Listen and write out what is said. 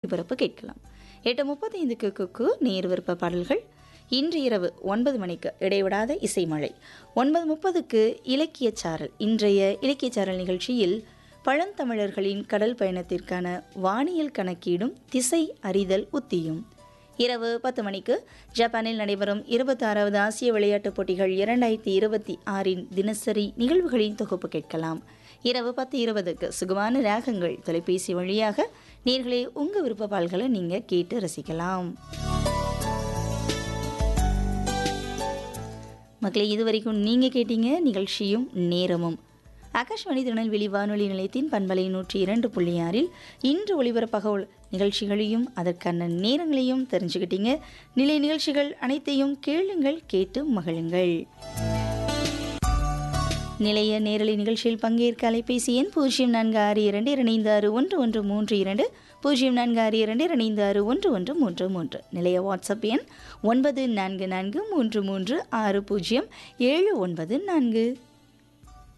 ஒலிபரப்பு கேட்கலாம் எட்டு முப்பத்தைந்துக்கு குக்கு நேர் விருப்ப பாடல்கள் இன்று இரவு ஒன்பது மணிக்கு இடைவிடாத இசைமழை ஒன்பது முப்பதுக்கு இலக்கியச் சாரல் இன்றைய இலக்கியச் சாரல் நிகழ்ச்சியில் பழந்தமிழர்களின் கடல் பயணத்திற்கான வானியல் கணக்கீடும் திசை அறிதல் உத்தியும் இரவு பத்து மணிக்கு ஜப்பானில் நடைபெறும் இருபத்தாறாவது ஆசிய விளையாட்டுப் போட்டிகள் இரண்டாயிரத்தி இருபத்தி ஆறின் தினசரி நிகழ்வுகளின் தொகுப்பு கேட்கலாம் இரவு பத்து இருபதுக்கு சுகமான ராகங்கள் தொலைபேசி வழியாக நேர்களே உங்கள் விருப்ப பால்களை நீங்கள் கேட்டு ரசிக்கலாம் மக்களே இதுவரைக்கும் நீங்கள் கேட்டீங்க நிகழ்ச்சியும் நேரமும் ஆகாஷ்வாணி திருநெல்வேலி வானொலி நிலையத்தின் பண்பலை நூற்றி இரண்டு புள்ளி ஆறில் இன்று ஒளிபரப்பாக உள்ள நிகழ்ச்சிகளையும் அதற்கான நேரங்களையும் தெரிஞ்சுக்கிட்டீங்க நிலை நிகழ்ச்சிகள் அனைத்தையும் கேளுங்கள் கேட்டு மகிழுங்கள் நிலைய நேரலை நிகழ்ச்சியில் பங்கேற்க அலைபேசி எண் பூஜ்ஜியம் நான்கு ஆறு இரண்டு இரண்டு ஆறு ஒன்று ஒன்று மூன்று இரண்டு பூஜ்ஜியம் நான்கு ஆறு இரண்டு இரண்டு ஆறு ஒன்று ஒன்று மூன்று மூன்று நிலைய வாட்ஸ்அப் எண் ஒன்பது நான்கு நான்கு மூன்று மூன்று ஆறு பூஜ்ஜியம் ஏழு ஒன்பது நான்கு